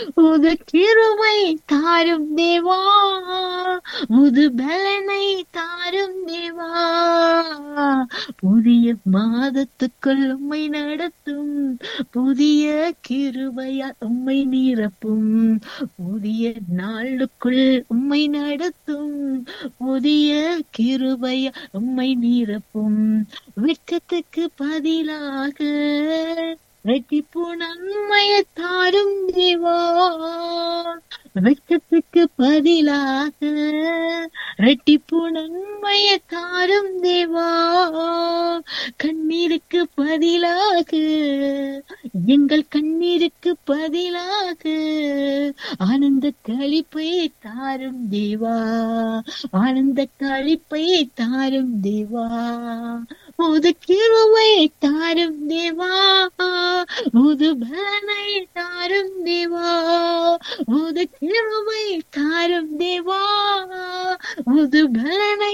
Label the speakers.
Speaker 1: உது கிருபை தாரும் தேவா உது பலனை தாரும் தேவா புதிய மாதத்துக்குள் உம்மை நடத்தும் புதிய கிருபையால் உம்மை நிரப்பும் புதிய நாளுக்குள் உம்மை நடத்தும் புதிய கிருபையா உம்மை நிரப்பும் வெட்கத்துக்கு பதிலாக ரெட்டிப்பு நன்மையை தாரும் தேவா வெட்கத்துக்கு பதிலாக ரெட்டிப்பு நன்மையை தாரும் தேவா கண்ணீருக்கு பதிலாக எங்கள் கண்ணீருக்கு பதிலாக ஆனந்த களிப்பை தாரும் தேவா ஆனந்த களிப்பை தாரும் தேவா உது கிருவை தாரும் தேவா உது பலனை தாரும் தேவா உது கிருவை தாரும் தேவா உது பலனை